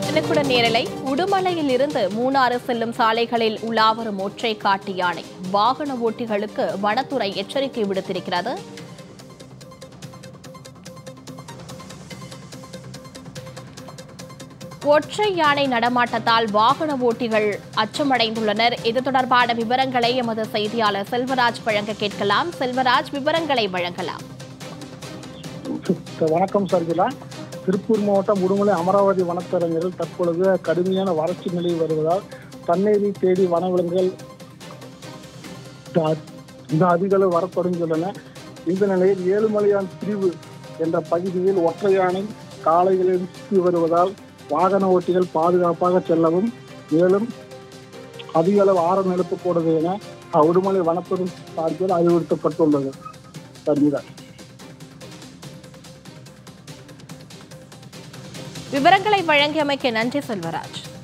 உடனுக்குடன் நேரலை உடுமலையில் இருந்து மூணாறு செல்லும் சாலைகளில் உலாவரும் ஒற்றை காட்டு யானை வாகன ஓட்டிகளுக்கு வனத்துறை எச்சரிக்கை விடுத்திருக்கிறது ஒற்றை யானை நடமாட்டத்தால் வாகன ஓட்டிகள் அச்சமடைந்துள்ளனர் இது தொடர்பான விவரங்களை எமது செய்தியாளர் செல்வராஜ் வழங்க கேட்கலாம் செல்வராஜ் விவரங்களை வழங்கலாம் வணக்கம் சர்ஜிலா திருப்பூர் மாவட்டம் உடுமலை அமராவதி வனத்தரங்கில் தற்பொழுது கடுமையான வறட்சி நிலை வருவதால் தண்ணீரை தேடி வனவிலங்குகள் த- இந்த அதிக அளவு வரத் தொடங்கியுள்ளன இந்த நிலையில் ஏழுமலையான் பிரிவு என்ற பகுதியில் ஒற்றையானை காளைகளில் சுற்றி வருவதால் வாகன ஓட்டிகள் பாதுகாப்பாக செல்லவும் மேலும் அதிக அளவு ஆரம் எழுப்பக்கூடாது என உடுமலை வனத்துறை சார்பில் அறிவுறுத்தப்பட்டுள்ளது சர்மிதா விவரங்களை வழங்கியமைக்கு நன்றி செல்வராஜ்